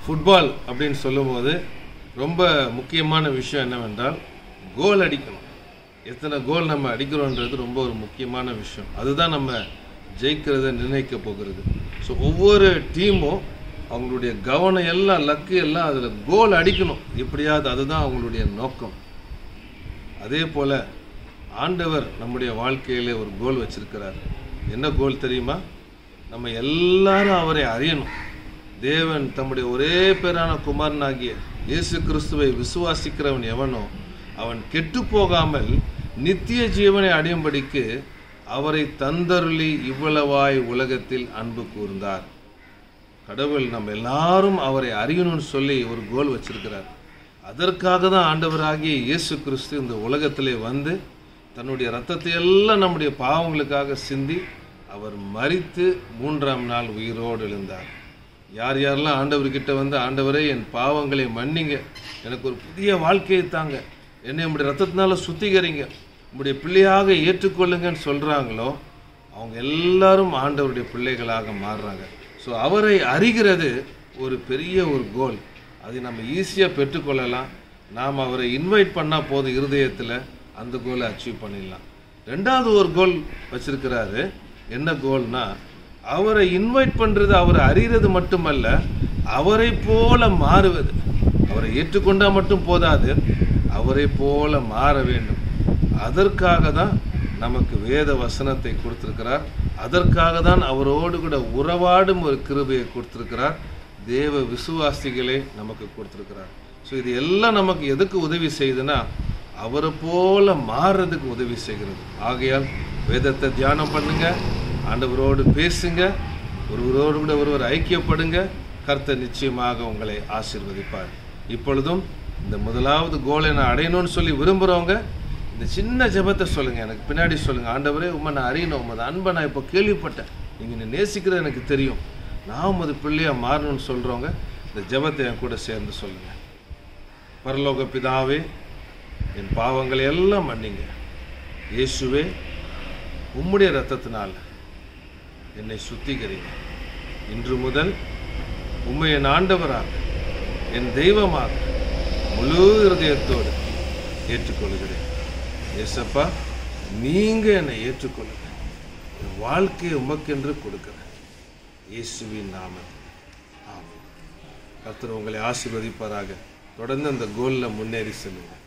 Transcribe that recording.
football அப்படின்னு சொல்லும்போது ரொம்ப முக்கியமான விஷயம் என்னவென்றால் கோல் அடிக்கணும் எத்தனை கோல் நம்ம அடிக்கிறோன்றது ரொம்ப ஒரு முக்கியமான விஷயம் அதுதான் நம்ம ஜெயிக்கிறத நிர்ணயிக்க போகிறது ஸோ ஒவ்வொரு டீமும் அவங்களுடைய கவனம் எல்லாம் லக்கு எல்லாம் அதில் கோல் அடிக்கணும் எப்படியாவது அதுதான் அவங்களுடைய நோக்கம் அதே போல ஆண்டவர் நம்முடைய வாழ்க்கையிலே ஒரு கோல் வச்சிருக்கிறார் என்ன கோல் தெரியுமா நம்ம எல்லாரும் அவரை அறியணும் தேவன் தம்முடைய ஒரே பேரான குமாரனாகிய இயேசு கிறிஸ்துவை விசுவாசிக்கிறவன் எவனோ அவன் கெட்டு போகாமல் நித்திய ஜீவனை அடையும்படிக்கு அவரை தந்தருளி இவ்வளவாய் உலகத்தில் அன்பு கூர்ந்தார் கடவுள் நம்ம எல்லாரும் அவரை அறியணும்னு சொல்லி ஒரு கோல் வச்சிருக்கிறார் அதற்காக தான் ஆண்டவராகிய இயேசு கிறிஸ்து இந்த உலகத்திலே வந்து தன்னுடைய ரத்தத்தை எல்லாம் நம்முடைய பாவங்களுக்காக சிந்தி அவர் மரித்து மூன்றாம் நாள் உயிரோடு எழுந்தார் யார் யாரெல்லாம் ஆண்டவர்கிட்ட வந்து ஆண்டவரே என் பாவங்களை மன்னிங்க எனக்கு ஒரு புதிய வாழ்க்கையை தாங்க என்னை உம்முடைய ரத்தத்தினால சுத்திகரிங்க உம்முடைய பிள்ளையாக ஏற்றுக்கொள்ளுங்கன்னு சொல்கிறாங்களோ அவங்க எல்லாரும் ஆண்டவருடைய பிள்ளைகளாக மாறுறாங்க ஸோ அவரை அறிகிறது ஒரு பெரிய ஒரு கோல் அதை நம்ம ஈஸியாக பெற்றுக்கொள்ளலாம் நாம் அவரை இன்வைட் பண்ணால் போதும் இருதயத்தில் அந்த கோலை அச்சீவ் பண்ணிடலாம் ரெண்டாவது ஒரு கோல் வச்சிருக்கிறாரு என்ன கோல்னா அவரை இன்வைட் பண்ணுறது அவரை அறிகிறது மட்டுமல்ல அவரை போல மாறுவது அவரை ஏற்றுக்கொண்டால் மட்டும் போதாது அவரை போல மாற வேண்டும் அதற்காக தான் நமக்கு வேத வசனத்தை கொடுத்திருக்கிறார் அதற்காக தான் அவரோடு கூட உறவாடும் ஒரு கிருபையை கொடுத்திருக்கிறார் தேவ விசுவாசிகளை நமக்கு கொடுத்திருக்கிறார் ஸோ இது எல்லாம் நமக்கு எதுக்கு உதவி செய்யுதுன்னா அவரை போல மாறுறதுக்கு உதவி செய்கிறது ஆகையால் வேதத்தை தியானம் பண்ணுங்க ஆண்டவரோடு பேசுங்க ஒருவரோடு கூட ஒருவர் ஐக்கியப்படுங்க கர்த்தர் நிச்சயமாக உங்களை ஆசீர்வதிப்பார் இப்பொழுதும் இந்த முதலாவது கோலை நான் அடையணும்னு சொல்லி விரும்புகிறவங்க இந்த சின்ன ஜெபத்தை சொல்லுங்க எனக்கு பின்னாடி சொல்லுங்க ஆண்டவரே உண்மை நான் அறியணும் உமது அன்பை நான் இப்போ கேள்விப்பட்டேன் நீங்கள் என்னை நேசிக்கிறது எனக்கு தெரியும் நான் உமது பிள்ளையா மாறணும்னு சொல்கிறவங்க இந்த ஜெபத்தை என் கூட சேர்ந்து சொல்லுங்க பரலோக பிதாவே என் பாவங்களை எல்லாம் மன்னிங்க இயேசுவே உம்முடைய ரத்தத்தினால் என்னை சுத்திகரிங்க இன்று முதல் உம்மை என் ஆண்டவராக என் தெய்வமாக முழு இருதயத்தோடு ஏற்றுக்கொள்கிறேன் ஏசப்பா நீங்க என்னை ஏற்றுக்கொள்ளுங்க என் வாழ்க்கையை உமக்கென்று கொடுக்கிறேன் இயேசுவின் நாமத்தில் ஆமென் கர்த்தர் உங்களை ஆசீர்வதிப்பாராக தொடர்ந்து அந்த கோலில் முன்னேறி செல்லுங்க